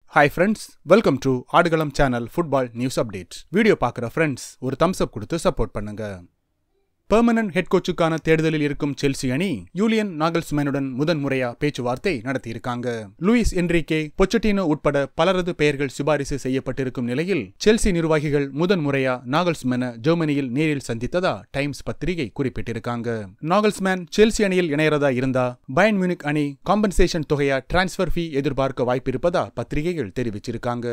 hi friends welcome to Aadukalam channel football news updates video பார்க்குற friends ஒரு thumbs up கொடுத்து support பண்ணுங்க permanent head கோச்சுக்கான தேடுதலில் இருக்கும் செல்சி அணி யூலியன் நாகல்ஸ்மேனுடன் முதன் முறையா பேச்சுவார்த்தை நடத்தியிருக்காங்க லூயிஸ் என்ரிகே பொச்சட்டினோ உட்பட பலரது பெயர்கள் சிபாரிசு செய்யப்பட்டிருக்கும் நிலையில் செல்சி நிர்வாகிகள் முதன் முறையா நாகல்ஸ்மேனை ஜெர்மனியில் நேரில் சந்தித்ததா டைம்ஸ் பத்திரிகை குறிப்பிட்டிருக்காங்க நாகல்ஸ்மேன் செல்சி அணியில் இணையறதா இருந்தா பயன் மியூனிக் அணி காம்பன்சேஷன் தொகையா டிரான்ஸ்ஃபர் ஃபீ எதிர்பார்க்க வாய்ப்பிருப்பதா பத்திரிகைகள் தெரிவிச்சிருக்காங்க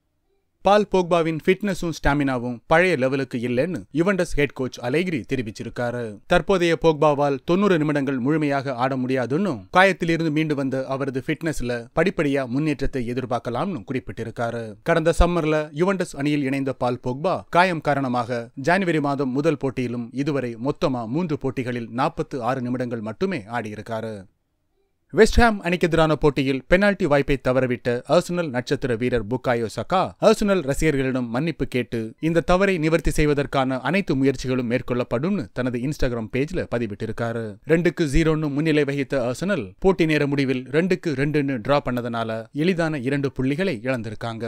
பால் போக்பாவின் ஃபிட்னஸும் ஸ்டாமினாவும் பழைய லெவலுக்கு இல்லைன்னு யுவண்டஸ் ஹெட் கோச் அலைகிரி தெரிவிச்சிருக்காரு தற்போதைய போக்பாவால் தொண்ணூறு நிமிடங்கள் முழுமையாக ஆட முடியாதுன்னு காயத்திலிருந்து மீண்டு வந்த அவரது ஃபிட்னஸ்ல படிப்படியா முன்னேற்றத்தை எதிர்பார்க்கலாம்னு குறிப்பிட்டிருக்காரு கடந்த சம்மர்ல யுவண்டஸ் அணியில் இணைந்த பால் போக்பா காயம் காரணமாக ஜனவரி மாதம் முதல் போட்டியிலும் இதுவரை மொத்தமா மூன்று போட்டிகளில் நாற்பத்து ஆறு நிமிடங்கள் மட்டுமே ஆடியிருக்காரு வெஸ்ட்ஹாம் அணிக்கு எதிரான போட்டியில் பெனால்டி வாய்ப்பை தவறவிட்ட அர்சனல் நட்சத்திர வீரர் புக்காயோ சகா அர்சனல் ரசிகர்களிடம் மன்னிப்பு கேட்டு இந்த தவறை நிவர்த்தி செய்வதற்கான அனைத்து முயற்சிகளும் மேற்கொள்ளப்படும் தனது இன்ஸ்டாகிராம் பேஜ்ல பதிவிட்டிருக்காரு ரெண்டுக்கு ஜீரோன்னு முன்னிலை வகித்த அர்சனல் போட்டி நேர முடிவில் ரெண்டுக்கு ரெண்டுன்னு டிரா பண்ணதனால எளிதான இரண்டு புள்ளிகளை இழந்திருக்காங்க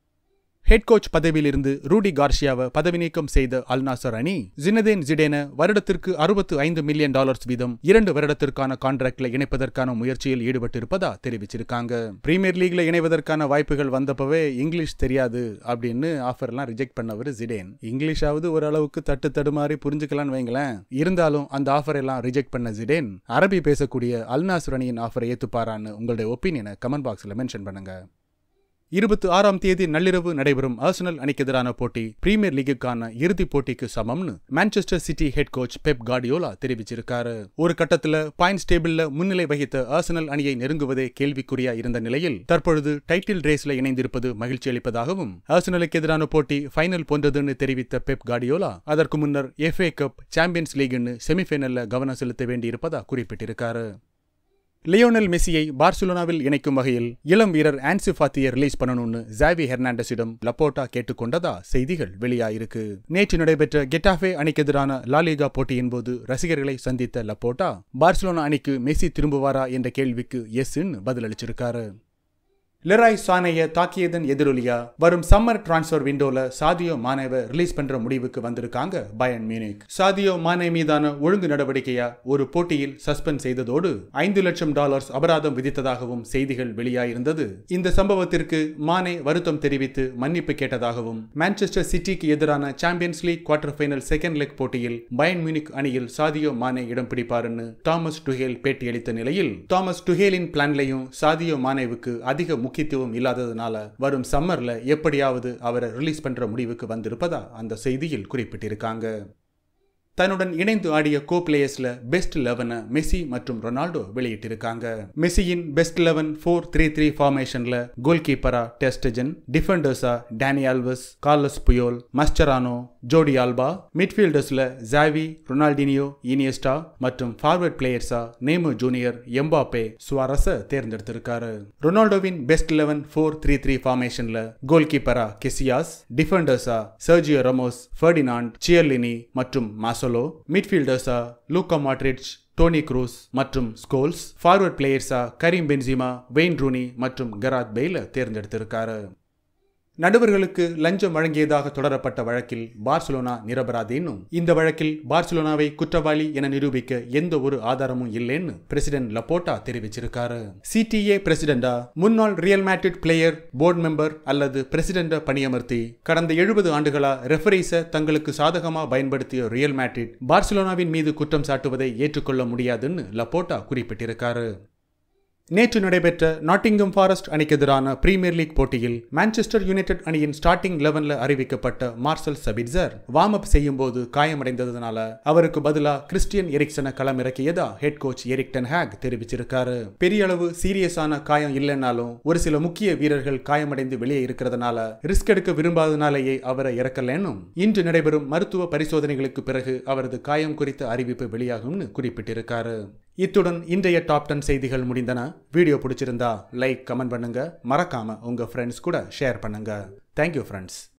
ஹெட் கோச் பதவியிலிருந்து ரூடி கார்ஷியாவை பதவி நீக்கம் செய்த அல்நாசர் அணி ஜினதேன் ஜிடேன வருடத்திற்கு அறுபத்து ஐந்து மில்லியன் டாலர்ஸ் வீதம் இரண்டு வருடத்திற்கான கான்ட்ராக்ட்ல இணைப்பதற்கான முயற்சியில் ஈடுபட்டிருப்பதா தெரிவிச்சிருக்காங்க பிரீமியர் லீக்ல இணைவதற்கான வாய்ப்புகள் வந்தப்பவே இங்கிலீஷ் தெரியாது அப்படின்னு ஆஃபர்லாம் ரிஜெக்ட் பண்ணவர் ஜிடேன் இங்கிலீஷாவது ஓரளவுக்கு தட்டு தடுமாறி புரிஞ்சுக்கலாம்னு வைங்களேன் இருந்தாலும் அந்த ஆஃபர் எல்லாம் ரிஜெக்ட் பண்ண ஜிடேன் அரபி பேசக்கூடிய அல்நாசர் அணியின் ஆஃபரை ஏத்துப்பாரான்னு உங்களுடைய ஒப்பீனியனை கமெண்ட் பாக்ஸ்ல மென்ஷன் பண்ணுங்க இருபத்தி ஆறாம் தேதி நள்ளிரவு நடைபெறும் ஆர்சனல் அணிக்கு எதிரான போட்டி பிரீமியர் லீக்குக்கான இறுதிப் போட்டிக்கு சமம்னு Manchester City head coach Pep Guardiola தெரிவிச்சிருக்காரு ஒரு கட்டத்துல பாயிண்ட்ஸ் டேபிள்ல முன்னிலை வகித்த ஆர்சனல் அணியை நெருங்குவதே கேள்விக்குறியா இருந்த நிலையில் தற்பொழுது டைட்டில் ரேஸ்ல இணைந்திருப்பது மகிழ்ச்சி அளிப்பதாகவும் ஆர்சனலுக்கு எதிரான போட்டி ஃபைனல் போன்றதுன்னு தெரிவித்த பெப் கார்டியோலா அதற்கு முன்னர் எஃப்ஏ கப் சாம்பியன்ஸ் லீக்னு செமிஃபைனல்ல கவனம் செலுத்த வேண்டியிருப்பதா குறிப்பிட்டிருக்காரு லியோனல் மெஸ்ஸியை பார்சிலோனாவில் இணைக்கும் வகையில் இளம் வீரர் ஆன்சி ஃபாத்தியை ரிலீஸ் பண்ணணும்னு ஜாவி ஹெர்னாண்டஸிடம் லப்போட்டா கேட்டுக்கொண்டதா செய்திகள் வெளியாயிருக்கு நேற்று நடைபெற்ற கெட்டாஃபே அணிக்கு எதிரான லாலிகா போட்டியின் போது ரசிகர்களை சந்தித்த லப்போட்டா பார்சிலோனா அணிக்கு மெஸ்ஸி திரும்புவாரா என்ற கேள்விக்கு எஸ்ன்னு பதிலளிச்சிருக்காரு லெராய் சானைய தாக்கியதன் எதிரொலியா வரும் சம்மர் டிரான்ஸ்ஃபர் விண்டோல சாதியோ மானேவை ரிலீஸ் பண்ற முடிவுக்கு வந்திருக்காங்க பயன் மியூனிக் சாதியோ மானே மீதான ஒழுங்கு நடவடிக்கையா ஒரு போட்டியில் சஸ்பெண்ட் செய்ததோடு ஐந்து லட்சம் டாலர்ஸ் அபராதம் விதித்ததாகவும் செய்திகள் வெளியாயிருந்தது இந்த சம்பவத்திற்கு மானே வருத்தம் தெரிவித்து மன்னிப்பு கேட்டதாகவும் மான்செஸ்டர் சிட்டிக்கு எதிரான Champions League quarter final second leg போட்டியில் பயன் மியூனிக் அணியில் சாதியோ மானே இடம் பிடிப்பாருன்னு தாமஸ் டுஹேல் பேட்டியளித்த நிலையில் தாமஸ் டுஹேலின் பிளான்லையும் சாதியோ மானேவுக்கு அதிக முக்கியத்துவம் இல்லாததுனால வரும் சம்மர்ல எப்படியாவது அவரை ரிலீஸ் பண்ற முடிவுக்கு வந்திருப்பதா அந்த செய்தியில் குறிப்பிட்டிருக்காங்க தன்னுடன் இணைந்து ஆடிய கோ பிளேயர்ஸ்ல பெஸ்ட் லெவனை மெஸ்ஸி மற்றும் ரொனால்டோ வெளியிட்டிருக்காங்க மெஸ்ஸியின் best eleven four three three ஃபார்மேஷன்ல கோல் கீப்பரா டெஸ்டஜன் டிஃபெண்டர்ஸா Dani Alves Carles Puyol Mascherano Jordi Alba மிட்ஃபீல்டர்ஸ்ல ஜாவி ரொனால்டினியோ இனியஸ்டா மற்றும் ஃபார்வர்ட் பிளேயர்ஸா நேமு ஜூனியர் எம்பாப்பே சுவாரஸ தேர்ந்தெடுத்திருக்காரு ரொனால்டோவின் best eleven four three three ஃபார்மேஷன்ல கோல் கீப்பரா கெசியாஸ் டிஃபெண்டர்ஸா சர்ஜியோ ரமோஸ் ஃபெர்டினாண்ட் சியர்லினி மற்றும் மாசோ மாசலோ மிட்ஃபீல்டர்ஸா லூக்கா மாட்ரிட்ஜ் டோனி க்ரூஸ் மற்றும் ஸ்கோல்ஸ் ஃபார்வர்ட் பிளேயர்ஸா கரீம் பென்சிமா வெயின் ரூனி மற்றும் கராத் பெய்ல தேர்ந்தெடுத்திருக்காரு நடுவர்களுக்கு லஞ்சம் வழங்கியதாக தொடரப்பட்ட வழக்கில் பார்சிலோனா நிரபராதின்னும் இந்த வழக்கில் பார்சிலோனாவை குற்றவாளி என நிரூபிக்க எந்த ஒரு ஆதாரமும் இல்லைன்னு பிரசிடென்ட் லப்போட்டா தெரிவிச்சிருக்காரு சிடிஏ பிரசிடென்டா முன்னாள் Real Madrid player board member அல்லது பிரசிடென்ட பணியமர்த்தி கடந்த எழுபது ஆண்டுகளா ரெஃபரீஸை தங்களுக்கு சாதகமா பயன்படுத்திய ரியல் மேட்ரிட் பார்சிலோனாவின் மீது குற்றம் சாட்டுவதை ஏற்றுக்கொள்ள முடியாதுன்னு லப்போட்டா குறிப்பிட்டிருக்காரு நேற்று நடைபெற்ற நாட்டிங்கம் ஃபாரஸ்ட் அணிக்கு எதிரான பிரீமியர் லீக் போட்டியில் மான்செஸ்டர் யுனைடெட் அணியின் ஸ்டார்டிங் லெவன்ல அறிவிக்கப்பட்ட மார்சல் சபிட்சர் வார்ம் அப் செய்யும் போது காயமடைந்ததுனால அவருக்கு பதிலா கிறிஸ்டியன் எரிக்சனை களமிறக்கியதா head coach Erik ten Hag தெரிவிச்சிருக்காரு பெரிய அளவு சீரியஸான காயம் இல்லைனாலும் ஒரு சில முக்கிய வீரர்கள் காயமடைந்து வெளியே இருக்கிறதுனால ரிஸ்க் எடுக்க விரும்பாதனாலேயே அவரை இறக்கலனும் இன்று நடைபெறும் மருத்துவ பரிசோதனைகளுக்கு பிறகு அவரது காயம் குறித்த அறிவிப்பு வெளியாகும்னு குறிப்பிட்டிருக்காரு இத்துடன் இன்றைய டாப் டென் செய்திகள் முடிந்தன வீடியோ பிடிச்சிருந்தா லைக் கமெண்ட் பண்ணுங்க மறக்காம உங்க ஃப்ரெண்ட்ஸ் கூட ஷேர் பண்ணுங்க தேங்க்யூ ஃப்ரெண்ட்ஸ்